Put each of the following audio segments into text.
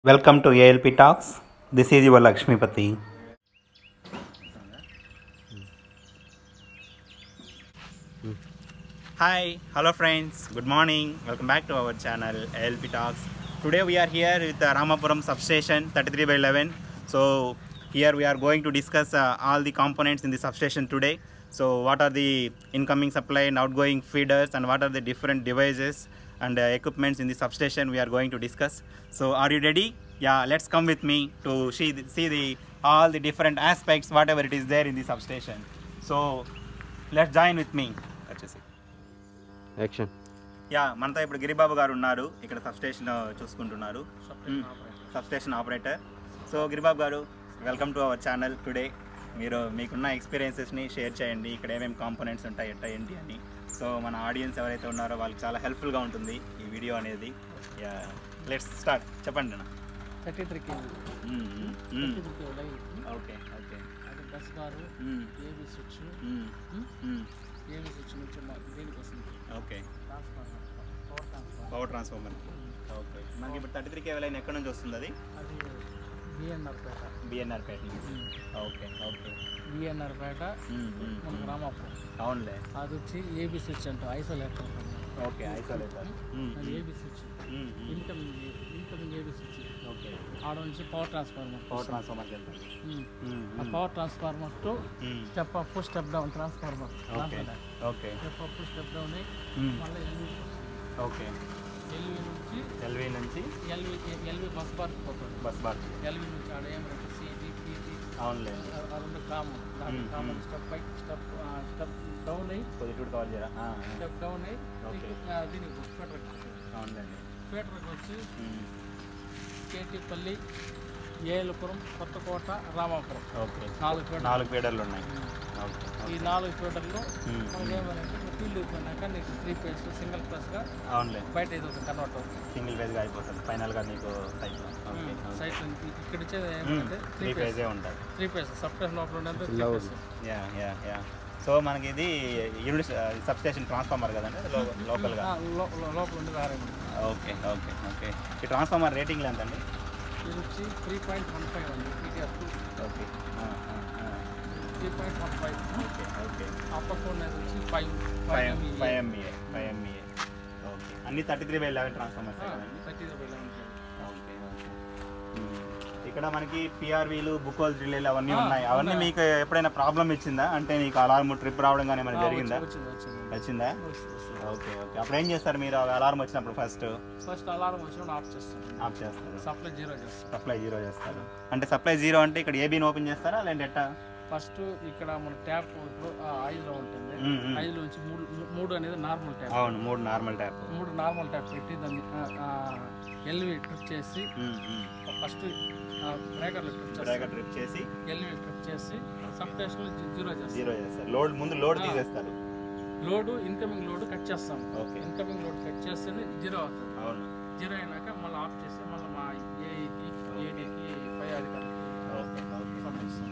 Welcome to ALP Talks. This is your Lakshmipati. Hi, hello friends. Good morning. Welcome back to our channel ALP Talks. Today we are here with the Ramapuram substation 33 by 11. So here we are going to discuss uh, all the components in the substation today. So what are the incoming supply and outgoing feeders and what are the different devices and uh, equipments in the substation we are going to discuss. So are you ready? Yeah, let's come with me to see the, see the all the different aspects whatever it is there in the substation. So let's join with me. వచ్చేసి action yeah మనతో ఇప్పుడు గిరిబాబు గారు ఉన్నారు ఇక్కడ substation చూసుకుంటున్నారు substation operator so Giribabu garu welcome to our channel today మీరు మీకున్న ఎక్స్పీరియన్సెస్ని share చేయండి ఇక్కడ ఏమేమి కాంపోనెంట్స్ ఉంటాయి ఎట్ట ఏంటి అని సో మన ఆడియన్స్ ఎవరైతే ఉన్నారో వాళ్ళకి చాలా హెల్ప్ఫుల్గా ఉంటుంది ఈ వీడియో అనేది యా లెట్స్ స్టార్ట్ చెప్పండి అన్న thirty three KG thirty three KG live okay okay అది bus bar AB switch AB switch నుంచి మా- దీనికి వస్తుంది okay transformer power transformer power transformer okay మనకి ఇప్పుడు థర్టీ త్రీ కేవలం ఎక్కడి నుంచి వస్తుంది అది అది BNR Peta BNR Peta okay okay BNR Peta మనకు రామాపురం అవునులే అది వచ్చి ఏబీ స్విచ్ అంట ఐసోలేటర్ ఓకే ఐసోలేటర్ అది AB switch incoming incoming AB switch okay ఆడ నుంచి పవర్ ట్రాన్స్ఫార్మర్ పవర్ ట్రాన్స్ఫార్మర్కి వెళ్తాం ఆ power transformer to step up step down transformer okay okay step up step down మళ్ళీ ఎల్వి ఓకే ఎల్వి నుంచి LV నుంచి LV LV bus bar పోతుంది bus bar LV నుంచి ఆడ ఏమంటే సిడి పిటి అవునులే ఆ రెండు కామన్ దాని మ్మ్, కామన్ మ్మ్. Step by step step down అయ్యి కొద్దిగా కవర్ చేయరా ఆ, ఆ. స్టెప్ డౌన్ అయ్యి ఓకే. ఆ, దీనికి ఫీటర్కి అవునులేండి ఫీటర్కి వచ్చి కేటీపల్లి ఏలుపురం కొత్తకోట రామాపురం ఓకే నాలుగు ఫీటర్ నాలుగు ఫీడర్లు ఉన్నాయి ఓకే ఈ నాలుగు ఫీటర్లు మనకి ఏమంటే ఫీల్డ్ అయిపోయినాక నీకు త్రీ పేస్ సింగిల్ ప్లస్గా అవునులే బయట ఇది ఒక కన్వర్ట్ అవుతుంది సింగిల్ ఫేజ్గా అయిపోతుంది ఫైనల్గా నీకు సైకిల్ ఓకే సైట్ ఇక్కడ ఇచ్చేది ఏమంటే త్రీ త్రీ పేస్ ఫేజే ఉంటుంది త్రీ పేస్ సప్రెస్ లోపల ఉండేది three Loud. Phase yeah yeah yeah so మనకి ఇది యూనిట్ సబ్ స్టేషన్ ట్రాన్స్ఫార్మర్ కదండి లో- లోకల్గా ఆ, లో- లో- లోపల ఉండేది ఆర్ఎం ఓకే ఓకే ఓకే ఈ ట్రాన్స్ఫార్మర్ రేటింగ్ ఎంత అండి ఇది వచ్చి త్రీ పాయింట్ వన్ ఫైవ్ అండి PTR two okay three point one five okay okay ఆ పక్క ఉన్నది వచ్చి five five five five MEA five MEA okay అన్ని thirty three by eleven transformers కదండి థర్టీ లెవెన్ ఓకే ఓకే ఇక్కడ మనకి పిఆర్వీలు బుకోల్ డ్రిల్ అవన్నీ ఆ, ఉన్నాయి అవన్నీ ఉన్నాయి. మీకు ఎప్పుడైనా ప్రాబ్లం ఇచ్చిందా అంటే నీకు అలారం ట్రిప్ రావడం కానీ ఏమైనా జరిగిందా వచ్చింది వచ్చింది వచ్చిందా వచ్చింది, వచ్చింది. ఓకే ఓకే అప్పుడు ఏం చేస్తారు మీరు అలారం వచ్చినప్పుడు ఫస్ట్ ఫస్ట్ అలారం వచ్చినప్పుడు ఆఫ్ చేస్తాం ఆఫ్ చేస్తారు సప్లై జీరో చేస్తాం సప్లై జీరో చేస్తారు అంటే సప్లై జీరో అంటే ఇక్కడ ఏబీని ఓపెన్ చేస్తారా లేదంటే ఎట్టా ఫస్ట్ ఇక్కడ మన ట్యాప్ ఇప్పుడు ఐదులో ఉంటుంది మ్మ్, మ్మ్. ఐదులో నుంచి మూడు మూడు అనేది నార్మల్ ట్యాప్ అవును మూడు నార్మల్ ట్యాప్ మూడు నార్మల్ ట్యాప్ పెట్టి దాన్ని ఎల్వి ట్రిప్ చేసి ఫస్ట్ బ్రేకర్లో ట్రిప్ చేస్తాం బ్రేకర్ ట్రిప్ చేసి ఎల్వి ట్రిప్ చేసి సబ్ స్టేషన్లో జీరో చేస్తాం జీరో చేస్తారు లోడ్ ముందు లోడ్ ఆ. తీసేస్తారు లోడు ఇన్కమింగ్ లోడ్ కట్ చేస్తాం ఓకే ఇన్కమింగ్ లోడ్ కట్ చేస్తేనే జీరో అవుతుంది అవును జీరో అయినాక మళ్ళీ ఆఫ్ చేసి మళ్ళీ మా ఏఈకి ఏడీకి పై అధికారులకి ఓకే ఓకే పంపిస్తాం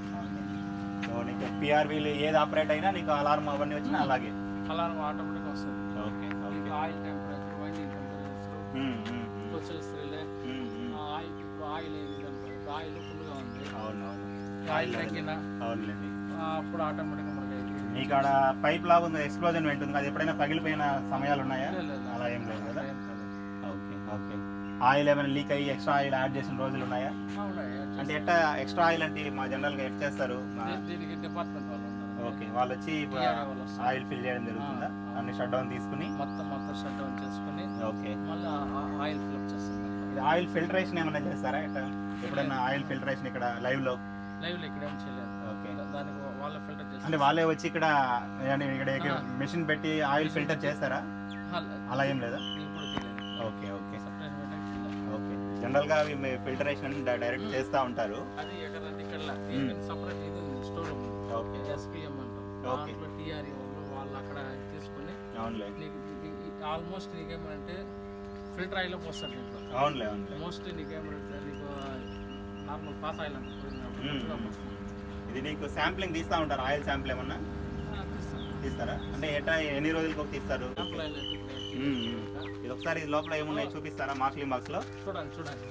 సో నీకు పిఆర్వీలు ఏది ఆపరేట్ అయినా నీకు అలారం అవన్నీ వచ్చినా అలాగే అలారం ఆటోమేటిక్గా వస్తుంది ఓకే మీకు okay oil temperature winding temperature process relay oil ఇప్పుడు ఆయిల్ ఏంటి అనుకో ఆయిల్ ఫుల్గా ఉంది అవును అవును ఈ ఆయిల్ తగ్గిన అవునులేండి అప్పుడు ఆటోమేటిక్గా మనకి మీకు ఆడ పైప్ లాగా ఉంది ఎక్స్ప్లోజన్ ఉంటుంది అది ఎప్పుడైనా పగిలిపోయిన సమయాలు ఉన్నాయా లేదు, లేదు. అలా ఏం లేదు కదా ఏం కాదు. ఓకే ఓకే ఆయిల్ ఏమైనా లీక్ అయ్యి ఎక్స్ట్రా ఆయిల్ యాడ్ చేసిన రోజులు ఉన్నాయా ఆ, ఉన్నాయి. అంటే ఎట్లా ఎక్స్ట్రా ఆయిల్ అంటే మా జనరల్గా ఎట్ చేస్తారు మా- దీ- దీనికి డిపార్ట్మెంట్ వాళ్ళు ఉన్నారు ఓకే వాళ్ళు వచ్చి DRI వాళ్ళు వస్తారు. ఆయిల్ ఫిల్ చేయడం జరుగుతుందా ఆ, ఆ. అన్ని షట్ డౌన్ తీసుకుని మొత్తం మొత్తం షట్ డౌన్ చేసుకుని ఓకే మళ్ళీ ఆయిల్ ఫిల్అప్ చేస్తాం ఇది ఆయిల్ ఫిల్టరేషన్ ఏమైనా చేస్తారా ఎట్లా ఎప్పుడైనా ఆయిల్ ఫిల్టరేషన్ ఇక్కడ లైవ్ లో లైవ్లో ఇక్కడ ఏం చేయలేదు ఓకే దా- దానికి వాళ్ళ ఫిల్టర్ చేస్తాం అంటే వాళ్ళే వచ్చి ఇక్కడ అంటే ఇక్కడ ఆ. మెషిన్ పెట్టి ఆయిల్ ఫిల్టర్ చేస్తారా అలా ఏం లేదా ఇప్పుడు తెలియదు ఓకే ఓకే సపరేట్ పెట్టాక తెలియదు. ఓకే జనరల్ గా అవి ఫిల్టరేషన్ డైరెక్ట్ చేస్తా ఉంటారు అది ఎక్కడంటే ఇక్కడ సపరేట్ ఇది ఉంది స్టోర్ ఉంది ఓకే ఎస్పీఎం అంటాం Okay. దాంట్లో టీఆర్ఈ వాళ్ళు వాళ్ళు అక్కడ తీసుకుని అవునులే నీకు ఆల్మోస్ట్ నీకేమంటే ఫిల్టర్ ఆయిల్ పోస్తాడు దీంట్లో అవునులే అవునులే మోస్ట్లీ నీకేమంటే నీకు నార్మల్ పాత ఆయిల్ అంటే మ్మ్. ఇది నీకు శాంప్లింగ్ తీస్తా ఉంటారు ఆయిల్ శాంపుల్ ఏమన్నా తీస్తారా అంటే ఎట్లా ఎన్ని రోజులకు ఒక తీస్తారు శాంపుల్ ఆయిల్ అయితే ఇక్కడ మ్మ్, మ్మ్. ఇది ఒకసారి ఇది లోపల ఏమున్నాయి చూపిస్తారా మార్క్లింగ్ బాక్స్ లో చూడండి చూడండి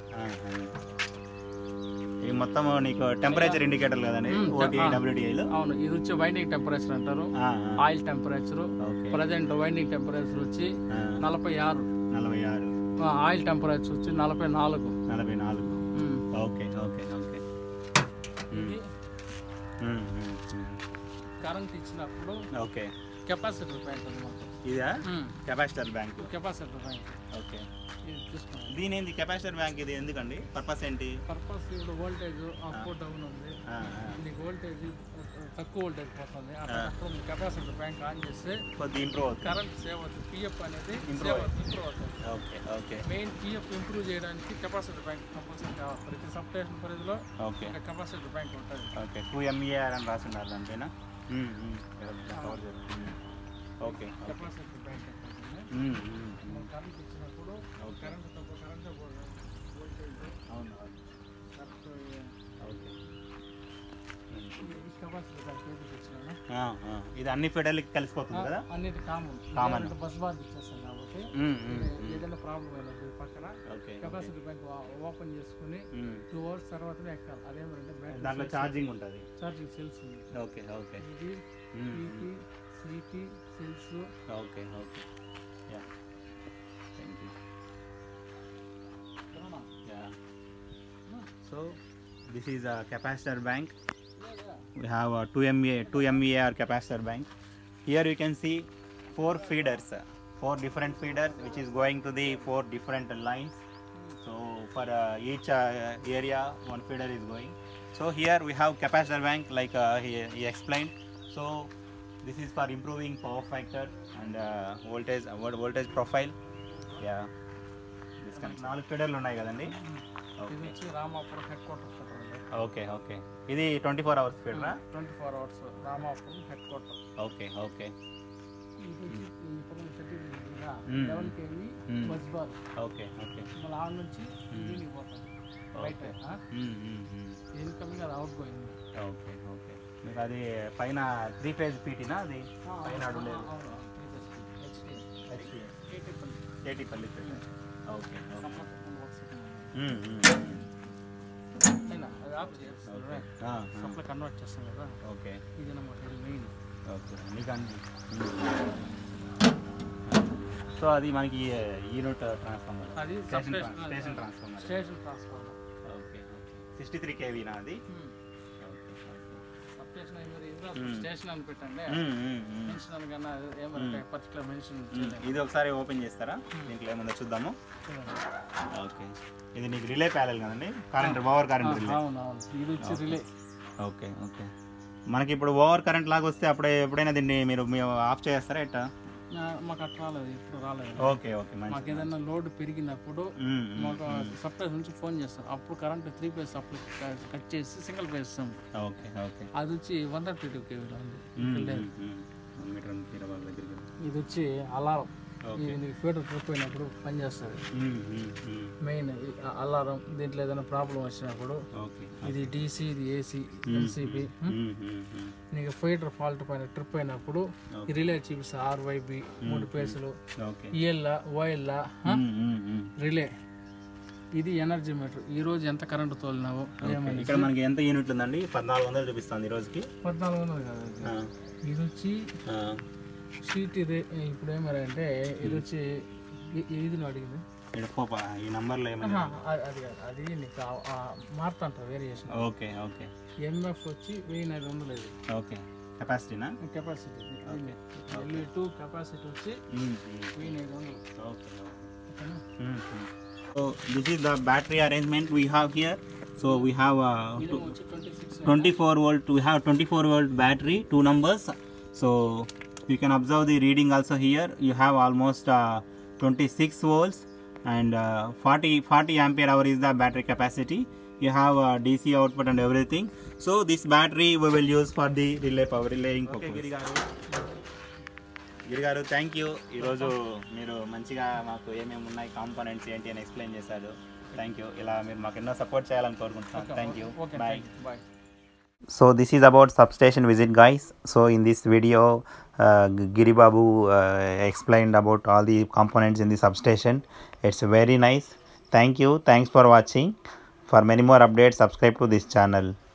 ఇవి మొత్తం నీకు టెంపరేచర్ ఇండికేటర్లు కదండి మ్మ్, ఓటీ ఆ. డబ్ల్యూడిఐలు అవును ఇది వచ్చి వైండింగ్ టెంపరేచర్ అంటారు oil temperature okay present winding temperature వచ్చి ఆ, నలభై ఆరు నలభై ఆరు ఆ, ఆయిల్ టెంపరేచర్ వచ్చి నలభై నాలుగు నలభై నాలుగు ఉమ్. ఓకే ఓకే ఓకే ఇది మ్మ్, మ్మ్, మ్మ్. కరెంట్ ఇచ్చినప్పుడు ఓకే కెపాసిటర్ బ్యాంక్ అనమాట ఇదా capacitor bank capacitor bank okay ఇది చూసుకోండి దీని ఏంది కెపాసిటర్ బ్యాంక్ ఇది ఎందుకండి పర్పస్ ఏంటి పర్పస్ ఇప్పుడు వోల్టేజ్ అప్ డౌన్ ఉంది ఆ, ఆ. నీకు వోల్టేజ్ తక్కువ వోల్టేజ్ పోతుంది అప్పుడు కెపాసిటర్ బ్యాంక్ ఆన్ చేస్తే కొద్ది ఇంప్రూవ్ అవుతుంది కరెంట్ సేవ్ అవుతుంది పిఎఫ్ అనేది Improve సేవ్ అవుతుంది ఇంప్రూవ్ అవుతుంది okay okay main PF improve చేయడానికి కెపాసిటర్ బ్యాంక్ కంపల్సరీ కావాలి ప్రతి సబ్స్టేషన్ పరిధిలో ఓకే ఒక కెపాసిటర్ బ్యాంక్ ఉంటుంది ఓకే టూ ఎంఈఆర్ అని రాసి ఉన్నారు దానిపైన మ్మ్, మ్మ్. కవర్ చేయండి. మ్మ్. Okay okay. కెపాసిటర్ బ్యాంక్ ఉంటుంది మ్మ్, మ్మ్, మ్మ్. మనం కరెంట్ ఇచ్చినప్పుడు ఓకే. కరెంట్ తక్కువ కరెంట్ వోల్టేజ్ అవును అవును. ఓకే కెపాసిటర్ బ్యాంక్ ఏది ఇచ్చినాను ఆ, ఆ. ఇది అన్ని ఫెడర్లకి కలిసిపోతుంది కదా అన్నిటి కామన్ Common. బస్ బార్ ఇచ్చేస్తాం కాబట్టి మ్మ్, మ్మ్, ఏ- ఏదైనా ప్రాబ్లం అయినప్పుడు పక్కన ఓకే కెపాసిటీ బ్యాంక్ ఓపెన్ చేసుకుని మ్మ్. టూ అవర్స్ తర్వాతనే ఎక్కాలి అదేమంటే దాంట్లో బ్యాటరీ ఛార్జింగ్ ఉంటుంది ఛార్జింగ్ సెల్స్ ఉంది ఓకే ఓకే ఇది మ్మ్, PT CT cells okay okay yeah thank you yeah so this is a capacitor bank we have a 2 MVA 2 MVAR capacitor bank here you can see four feeders uh, four different feeders which is going to the four different lines so for uh, each uh, area one feeder is going so here we have capacitor bank like uh, he, he explained so this is for improving power factor and uh, voltage uh, what voltage profile yeah this kind నాలుగు ఫీడర్లు ఉన్నాయి కదండి ఇది వచ్చి Ramapuram headquarters okay okay ఇది twenty four hours ఫీడరా twenty four hours Ramapuram headquarter okay okay ఇది వచ్చి ఈ పొలం సెట్టింగ్ మ్మ్. లెవెన్ కేవీ మ్మ్. బస్ బార్ ఓకే ఓకే మళ్ళీ ఆడ నుంచి దీనికి పోతుంది బయట ఓకే మ్మ్, మ్మ్, మ్మ్. ఇన్కమింగ్ అది అవుట్ గోయింగ్ ఓకే ఓకే మీకు అది పైన త్రీ ఫేజ్ పీటీనా అది పైన అడు లేదు ఏటీ పల్లి ఓకే ఓకే మ్మ్, మ్మ్, మ్మ్. అది ఆఫ్ చేస్తుంది ఆ, ఆ, సప్లై కన్వర్ట్ చేస్తాం కదా ఓకే ఇది అనమాట ఇది మెయిన్ ఓకే మీకు అన్ని సో అది మనకి యూనిట్ ట్రాన్స్ఫార్మర్ అది station substation- trans- station transformer station transformer okay okay sixty three కేవీనా అది సబ్స్టేషన్ అయి మరి మ్మ్. ఇది స్టేషన్ అని పెట్టండి మ్మ్, మ్మ్, మ్మ్. మెన్షన్ అనగానే ఏమంటే పర్టికులర్ మెన్షన్ మ్మ్. ఇది ఒకసారి ఓపెన్ చేస్తారా దీంట్లో ఏముందో చూద్దాము ఓకే ఇది నీకు రిలే ప్యానల్ కదండి కరెంట్ ఓవర్ కరెంట్ రిలే అవును అవును ఇది వచ్చి రిలే ఓకే ఓకే మనకి ఇప్పుడు ఓవర్ కరెంట్ లాగా వస్తే అప్పుడే ఎప్పుడైనా దీన్ని మీరు మీరు ఆఫ్ చేస్తారా ఎట్టా మాకు అట్లా రాలేదు ఇప్పుడు రాలేదు ఓకే ఓకే మాకు మంచి ఏదైనా లోడ్ పెరిగినప్పుడు మాకు సప్లై నుంచి ఫోన్ చేస్తారు అప్పుడు current three phase supply cut చేసి సింగిల్ పేస్ ఇస్తాం ఓకే ఓకే అది వచ్చి వన్ థర్టీ టూ కేవీలో ఉంది మీటర్ తీరబాబు దగ్గరికి ఇది వచ్చి అలారం ఓకే ఇది ఫీటర్ ట్రిప్ అయినప్పుడు పనిచేస్తుంది మెయిన్ అలారం దీంట్లో ఏదైనా ప్రాబ్లం వచ్చినప్పుడు ఓకే ఇది డీసీ ఇది ఏసీ ఎల్సీబీ నీకు ఫైటర్ ఫాల్ట్ పైన ట్రిప్ అయినప్పుడు ఈ రిలే చూపిస్తా ఆర్వైబి మూడు పేసులు ఓకే ఈఎల్లా ఓఎల్లా రిలే ఇది ఎనర్జీ మీటర్ ఈ రోజు ఎంత కరెంటు తోలినావు ఏమని ఇక్కడ మనకి ఎంత యూనిట్లు ఉందండి పద్నాలుగు వందలు చూపిస్తుంది ఈ రోజుకి పద్నాలుగు వందలు కాదు ఇది. ఆ, ఇది వచ్చి ఆ, షీట్ ఇది ఇప్పుడు ఏమారంటే ఇది వచ్చి ఇ- ఇది నువ్వు అడిగింది ఇక్కడ పోపా ఈ నంబర్లో ఏమైనా ఆహా, అది అది కాదు. అది నీకు ఆ- ఆ మారుతుంటారు వేరియేషన్ ఓకే ఓకే ఎంఎఫ్ వచ్చి వెయ్యి ఐదు వందలు ఇది ఓకే కెపాసిటీనా కెపాసిటీ ఎల్ఈ టూ కెపాసిటీ వచ్చి వెయ్యి ఐదు వందలు ఓకే ఓకేనా So this is the battery arrangement we have here. So we have uh, ఇది two- వచ్చి twenty six 24 volt. We have 24 volt battery, two numbers. So you can observe the reading also here. You have almost uh, 26 volts and uh, 40 40 ampere hour is the battery capacity. You have uh, DC output and everything. So this battery we will use for the relay power relaying purpose. Giri garu thank you ఈరోజు మీరు మంచిగా మాకు ఏమేమి ఉన్నాయి components ఏంటి అని explain చేశారు thank you ఇలా మీరు మాకు ఎన్నో సపోర్ట్ చేయాలని కోరుకుంటున్నాను thank you okay bye bye so this is about substation visit guys so in this video uh, G- Giri Babu uh, explained about all the components in the substation it's very nice thank you thanks for watching for many more updates subscribe to this channel